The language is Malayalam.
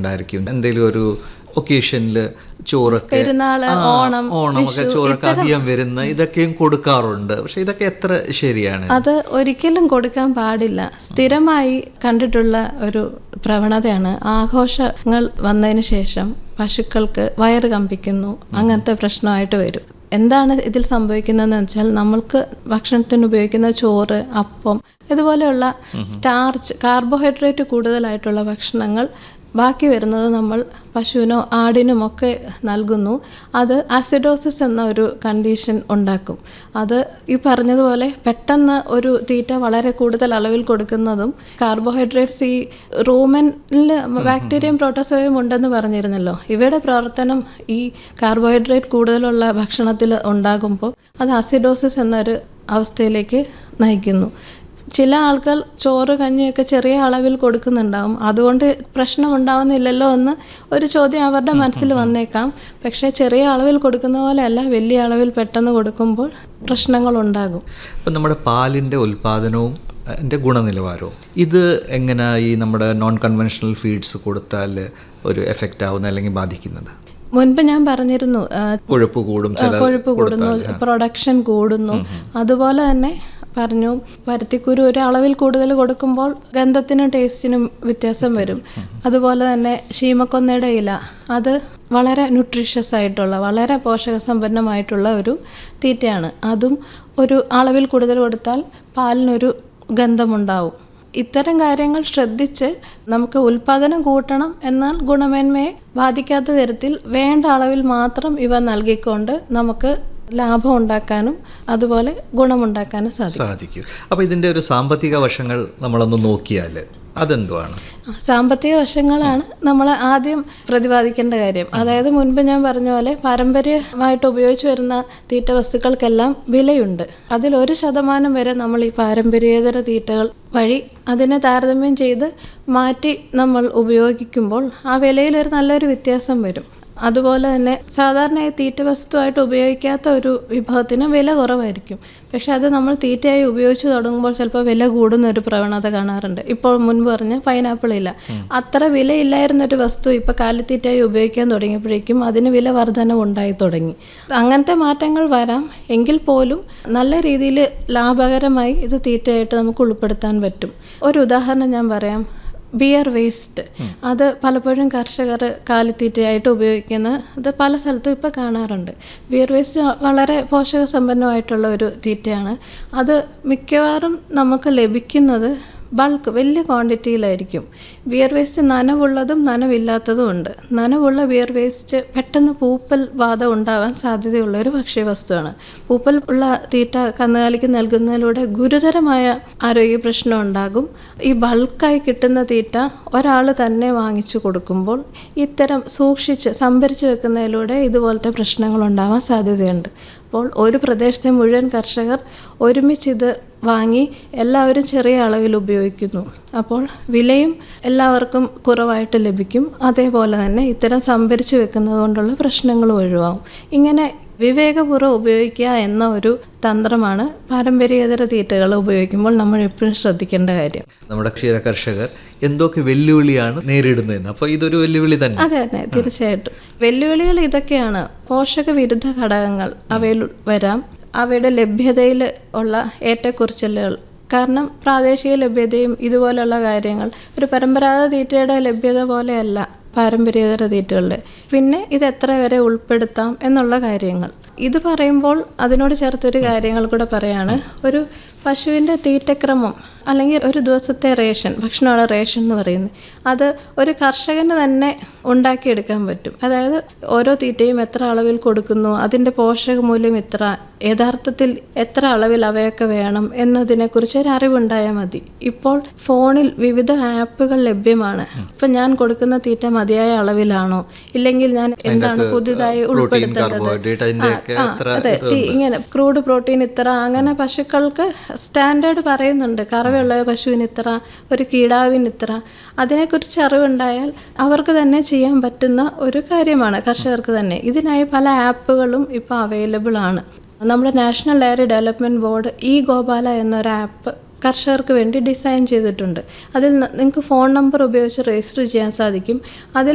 ഉണ്ടായിരിക്കും എന്തെങ്കിലും ഒരു ഒക്കേഷനിൽ ചോറൊക്കെ പെരുന്നാള്, ആ, ഓണം, ഓണമൊക്കെ ചോറൊക്കെ അധികം വരുന്ന ഇതൊക്കെയും കൊടുക്കാറുണ്ട് പക്ഷെ ഇതൊക്കെ എത്ര ശരിയാണ് അത് ഒരിക്കലും കൊടുക്കാൻ പാടില്ല സ്ഥിരമായി കണ്ടിട്ടുള്ള ഒരു പ്രവണതയാണ് ആഘോഷങ്ങൾ വന്നതിന് ശേഷം പശുക്കൾക്ക് വയറ് കമ്പിക്കുന്നു അങ്ങനത്തെ പ്രശ്നമായിട്ട് വരും എന്താണ് ഇതിൽ സംഭവിക്കുന്നതെന്ന് വെച്ചാൽ നമ്മൾക്ക് ഭക്ഷണത്തിന് ഉപയോഗിക്കുന്ന ചോറ് അപ്പം ഇതുപോലെയുള്ള സ്റ്റാർച്ച് കാർബോഹൈഡ്രേറ്റ് കൂടുതലായിട്ടുള്ള ഭക്ഷണങ്ങൾ ബാക്കി വരുന്നത് നമ്മൾ പശുവിനോ ആടിനും ഒക്കെ നൽകുന്നു അത് ആസിഡോസിസ് എന്ന ഒരു കണ്ടീഷൻ ഉണ്ടാക്കും അത് ഈ പറഞ്ഞതുപോലെ പെട്ടെന്ന് ഒരു തീറ്റ വളരെ കൂടുതൽ അളവിൽ കൊടുക്കുന്നതും കാർബോഹൈഡ്രേറ്റ്സ് ഈ റൂമനിൽ ബാക്ടീരിയയും പ്രോട്ടോസോയും ഉണ്ടെന്ന് പറഞ്ഞിരുന്നല്ലോ ഇവയുടെ പ്രവർത്തനം ഈ കാർബോഹൈഡ്രേറ്റ് കൂടുതലുള്ള ഭക്ഷണത്തിൽ ഉണ്ടാകുമ്പോൾ അത് ആസിഡോസിസ് എന്നൊരു അവസ്ഥയിലേക്ക് നയിക്കുന്നു ചില ആൾക്കാർ ചോറ് കഞ്ഞിയൊക്കെ ചെറിയ അളവിൽ കൊടുക്കുന്നുണ്ടാവും അതുകൊണ്ട് പ്രശ്നം ഉണ്ടാവുന്നില്ലല്ലോ എന്ന് ഒരു ചോദ്യം അവരുടെ മനസ്സിൽ വന്നേക്കാം പക്ഷേ ചെറിയ അളവിൽ കൊടുക്കുന്ന പോലെയല്ല വലിയ അളവിൽ പെട്ടെന്ന് കൊടുക്കുമ്പോൾ പ്രശ്നങ്ങൾ ഉണ്ടാകും ഇപ്പം നമ്മുടെ പാലിൻ്റെ ഉൽപ്പാദനവും അതിൻ്റെ ഗുണനിലവാരവും ഇത് എങ്ങനെ ഈ നമ്മുടെ നോൺ കൺവെൻഷണൽ ഫീഡ്സ് കൊടുത്താൽ ഒരു എഫക്റ്റ് ആവുന്ന അല്ലെങ്കിൽ ബാധിക്കുന്നത് മുൻപ് ഞാൻ പറഞ്ഞിരുന്നു ആ, കൊഴുപ്പ് കൂടും ചില കൊഴുപ്പ് കൂടുന്നു പ്രൊഡക്ഷൻ കൂടുന്നു അതുപോലെ തന്നെ പറഞ്ഞു പരുത്തിക്കുരു ഒരു അളവിൽ കൂടുതൽ കൊടുക്കുമ്പോൾ ഗന്ധത്തിനും ടേസ്റ്റിനും വ്യത്യാസം വരും അതുപോലെ തന്നെ ശീമക്കൊന്നയുടെ ഇല അത് വളരെ ന്യൂട്രീഷ്യസ് ആയിട്ടുള്ള വളരെ പോഷകസമ്പന്നമായിട്ടുള്ള ഒരു തീറ്റയാണ് അതും ഒരു അളവിൽ കൂടുതൽ കൊടുത്താൽ പാലിനൊരു ഗന്ധമുണ്ടാവും ഇത്തരം കാര്യങ്ങൾ ശ്രദ്ധിച്ച് നമുക്ക് ഉൽപാദനം കൂട്ടണം എന്നാൽ ഗുണമേന്മയെ ബാധിക്കാത്ത തരത്തിൽ വേണ്ട അളവിൽ മാത്രം ഇവ നൽകിക്കൊണ്ട് നമുക്ക് ലാഭം ഉണ്ടാക്കാനും അതുപോലെ ഗുണമുണ്ടാക്കാനും സാധിക്കും സാധിക്കും അപ്പോൾ ഇതിൻ്റെ ഒരു സാമ്പത്തിക വശങ്ങൾ നമ്മളൊന്ന് നോക്കിയാൽ അതെന്തുവാണ് ആ, സാമ്പത്തിക വശങ്ങളാണ് നമ്മൾ ആദ്യം പ്രതിപാദിക്കേണ്ട കാര്യം അതായത് മുൻപ് ഞാൻ പറഞ്ഞ പോലെ പാരമ്പര്യമായിട്ട് ഉപയോഗിച്ചു വരുന്ന തീറ്റ വസ്തുക്കൾക്കെല്ലാം വിലയുണ്ട് അതിൽ ഒരു ശതമാനം വരെ നമ്മൾ ഈ പാരമ്പര്യേതര തീറ്റകൾ വഴി അതിനെ താരതമ്യം ചെയ്ത് മാറ്റി നമ്മൾ ഉപയോഗിക്കുമ്പോൾ ആ വിലയിൽ ഒരു നല്ലൊരു വ്യത്യാസം വരും അതുപോലെ തന്നെ സാധാരണ ഈ തീറ്റ വസ്തുവായിട്ട് ഉപയോഗിക്കാത്ത ഒരു വിഭവത്തിന് വില കുറവായിരിക്കും പക്ഷെ അത് നമ്മൾ തീറ്റയായി ഉപയോഗിച്ച് തുടങ്ങുമ്പോൾ ചിലപ്പോൾ വില കൂടുന്ന ഒരു പ്രവണത കാണാറുണ്ട് ഇപ്പോൾ മുൻപ് പറഞ്ഞ പൈനാപ്പിൾ ഇല്ല അത്ര വിലയില്ലായിരുന്ന ഒരു വസ്തു ഇപ്പോൾ കാലിത്തീറ്റയായി ഉപയോഗിക്കാൻ തുടങ്ങിയപ്പോഴേക്കും അതിന് വില വർധനവ് ഉണ്ടായി തുടങ്ങി അങ്ങനത്തെ മാറ്റങ്ങൾ വരാം എങ്കിൽ പോലും നല്ല രീതിയിൽ ലാഭകരമായി ഇത് തീറ്റയായിട്ട് നമുക്ക് ഉൾപ്പെടുത്താൻ പറ്റും ഒരു ഉദാഹരണം ഞാൻ പറയാം ബിയർ വേസ്റ്റ് അത് പലപ്പോഴും കർഷകർ കാലിത്തീറ്റയായിട്ട് ഉപയോഗിക്കുന്ന ഇത് പല സ്ഥലത്തും ഇപ്പോൾ കാണാറുണ്ട് ബിയർ വേസ്റ്റ് വളരെ പോഷകസമ്പന്നമായിട്ടുള്ള ഒരു തീറ്റയാണ് അത് മിക്കവാറും നമുക്ക് ലഭിക്കുന്നത് ബൾക്ക് വലിയ ക്വാണ്ടിറ്റിയിലായിരിക്കും ബിയർ വേസ്റ്റ് നനവുള്ളതും നനവില്ലാത്തതും ഉണ്ട് നനവുള്ള ബിയർ വേസ്റ്റ് പെട്ടെന്ന് പൂപ്പൽ ബാധ ഉണ്ടാവാൻ സാധ്യതയുള്ള ഒരു ഭക്ഷ്യവസ്തുവാണ് പൂപ്പൽ ഉള്ള തീറ്റ കന്നുകാലിക്ക് നൽകുന്നതിലൂടെ ഗുരുതരമായ ആരോഗ്യ പ്രശ്നം ഉണ്ടാകും ഈ ബൾക്കായി കിട്ടുന്ന തീറ്റ ഒരാൾ തന്നെ വാങ്ങിച്ചു കൊടുക്കുമ്പോൾ ഇത്തരം സൂക്ഷിച്ച് സംഭരിച്ചു വെക്കുന്നതിലൂടെ ഇതുപോലത്തെ പ്രശ്നങ്ങൾ ഉണ്ടാവാൻ സാധ്യതയുണ്ട് അപ്പോൾ ഒരു പ്രദേശത്തെ മുഴുവൻ കർഷകർ ഒരുമിച്ച് ഇത് വാങ്ങി എല്ലാവരും ചെറിയ അളവിൽ ഉപയോഗിക്കുന്നു അപ്പോൾ വിലയും എല്ലാവർക്കും കുറവായിട്ട് ലഭിക്കും അതേപോലെ തന്നെ ഇത്തരം സംഭരിച്ചു വെക്കുന്നത് കൊണ്ടുള്ള പ്രശ്നങ്ങളും ഒഴിവാകും ഇങ്ങനെ വിവേകപൂർവ്വം ഉപയോഗിക്കുക എന്ന ഒരു തന്ത്രമാണ് പാരമ്പര്യേതര തീറ്റകൾ ഉപയോഗിക്കുമ്പോൾ നമ്മൾ എപ്പോഴും ശ്രദ്ധിക്കേണ്ട കാര്യം നമ്മുടെ ക്ഷീര കർഷകർ എന്തൊക്കെ വെല്ലുവിളിയാണ് നേരിടുന്നതെന്ന് അപ്പോൾ ഇതൊരു വെല്ലുവിളി തന്നെ അതെ അതെ തീർച്ചയായിട്ടും വെല്ലുവിളികൾ ഇതൊക്കെയാണ് പോഷക വിരുദ്ധ ഘടകങ്ങൾ അവയിൽ വരാം അവയുടെ ലഭ്യതയിൽ ഉള്ള ഏറ്റക്കുറച്ചിലുകൾ കാരണം പ്രാദേശിക ലഭ്യതയും ഇതുപോലുള്ള കാര്യങ്ങൾ ഒരു പരമ്പരാഗത തീറ്റയുടെ ലഭ്യത പോലെയല്ല പാരമ്പര്യേതര തീറ്റകളുടെ പിന്നെ ഇത് എത്ര വരെ ഉൾപ്പെടുത്താം എന്നുള്ള കാര്യങ്ങൾ ഇത് പറയുമ്പോൾ അതിനോട് ചേർത്തൊരു കാര്യങ്ങൾ കൂടെ പറയാണ് ഒരു പശുവിൻ്റെ തീറ്റക്രമം അല്ലെങ്കിൽ ഒരു ദിവസത്തെ റേഷൻ ഭക്ഷണമാണ് റേഷൻ എന്ന് പറയുന്നത് അത് ഒരു കർഷകന് തന്നെ ഉണ്ടാക്കിയെടുക്കാൻ പറ്റും അതായത് ഓരോ തീറ്റയും എത്ര അളവിൽ കൊടുക്കുന്നു അതിൻ്റെ പോഷകമൂല്യം ഇത്ര യഥാർത്ഥത്തിൽ എത്ര അളവിൽ അവയൊക്കെ വേണം എന്നതിനെക്കുറിച്ച് ഒരു അറിവുണ്ടായാൽ മതി ഇപ്പോൾ ഫോണിൽ വിവിധ ആപ്പുകൾ ലഭ്യമാണ് ഇപ്പം ഞാൻ കൊടുക്കുന്ന തീറ്റ മതിയായ അളവിലാണോ ഇല്ലെങ്കിൽ ഞാൻ എന്താണ് പുതുതായി ഉൾപ്പെടുത്തേണ്ടത് കാർബോഹൈഡ്രേറ്റ് അതിൻ്റെയൊക്കെ ആ, എത്ര അതെ ടി- ഇങ്ങനെ ക്രൂഡ് പ്രോട്ടീൻ ഇത്ര അങ്ങനെ പശുക്കൾക്ക് സ്റ്റാൻഡേർഡ് പറയുന്നുണ്ട് കറവയുള്ള പശുവിന് ഇത്ര ഒരു കീടാവിന് ഇത്ര അതിനെക്കുറിച്ച് അറിവുണ്ടായാൽ അവർക്ക് തന്നെ ചെയ്യാൻ പറ്റുന്ന ഒരു കാര്യമാണ് കർഷകർക്ക് തന്നെ ഇതിനായി പല ആപ്പുകളും ഇപ്പോൾ അവൈലബിൾ ആണ് നമ്മുടെ national dairy development board e Gopala എന്നൊരു ആപ്പ് കർഷകർക്ക് വേണ്ടി ഡിസൈൻ ചെയ്തിട്ടുണ്ട് അതിൽ നിങ്ങൾക്ക് ഫോൺ നമ്പർ ഉപയോഗിച്ച് രജിസ്റ്റർ ചെയ്യാൻ സാധിക്കും അതിൽ